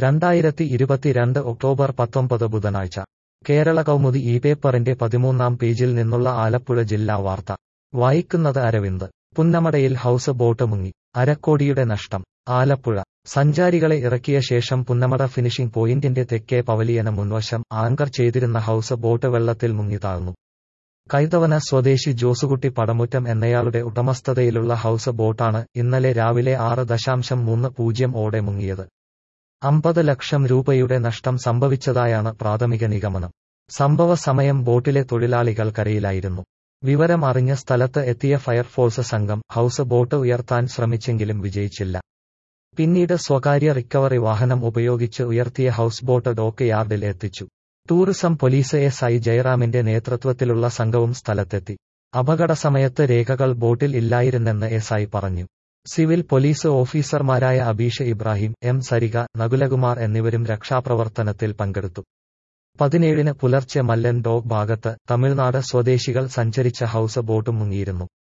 രണ്ടായിരത്തി ഇരുപത്തിരണ്ട് ഒക്ടോബർ പത്തൊമ്പത് ബുധനാഴ്ച കേരള കൗമുദി ഈ പേപ്പറിന്റെ പതിമൂന്നാം പേജിൽ നിന്നുള്ള ആലപ്പുഴ ജില്ലാ വാർത്ത വായിക്കുന്നത് അരവിന്ദ് പുന്നമടയിൽ ഹൌസ് ബോട്ട് മുങ്ങി അരക്കോടിയുടെ നഷ്ടം ആലപ്പുഴ സഞ്ചാരികളെ ഇറക്കിയ ശേഷം പുന്നമട ഫിനിഷിംഗ് പോയിന്റിന്റെ തെക്കേ പവലിയന മുൻവശം ആങ്കർ ചെയ്തിരുന്ന ഹൌസ് ബോട്ട് വെള്ളത്തിൽ മുങ്ങി താഴ്ന്നു കൈതവന സ്വദേശി ജോസുകുട്ടി പടമുറ്റം എന്നയാളുടെ ഉടമസ്ഥതയിലുള്ള ഹൌസ് ബോട്ടാണ് ഇന്നലെ രാവിലെ ആറ് ദശാംശം മൂന്ന് പൂജ്യം ഓടെ മുങ്ങിയത് അമ്പത് ലക്ഷം രൂപയുടെ നഷ്ടം സംഭവിച്ചതായാണ് പ്രാഥമിക നിഗമനം സംഭവ സമയം ബോട്ടിലെ തൊഴിലാളികൾ കരയിലായിരുന്നു വിവരം അറിഞ്ഞ സ്ഥലത്ത് എത്തിയ ഫയർഫോഴ്സ് സംഘം ഹൌസ് ബോട്ട് ഉയർത്താൻ ശ്രമിച്ചെങ്കിലും വിജയിച്ചില്ല പിന്നീട് സ്വകാര്യ റിക്കവറി വാഹനം ഉപയോഗിച്ച് ഉയർത്തിയ ഹൌസ് ബോട്ട് ഡോക്ക് യാർഡിൽ എത്തിച്ചു ടൂറിസം പോലീസ് എസ് ഐ ജയറാമിന്റെ നേതൃത്വത്തിലുള്ള സംഘവും സ്ഥലത്തെത്തി അപകട സമയത്ത് രേഖകൾ ബോട്ടിൽ ഇല്ലായിരുന്നെന്ന് എസ് ഐ പറഞ്ഞു സിവിൽ പോലീസ് ഓഫീസർമാരായ അബീഷ് ഇബ്രാഹിം എം സരിക നകുലകുമാർ എന്നിവരും രക്ഷാപ്രവർത്തനത്തിൽ പങ്കെടുത്തു പതിനേഴിന് പുലർച്ചെ മല്ലൻ ഡോഗ് ഭാഗത്ത് തമിഴ്നാട് സ്വദേശികൾ സഞ്ചരിച്ച ഹൌസ് ബോട്ട് മുങ്ങിയിരുന്നു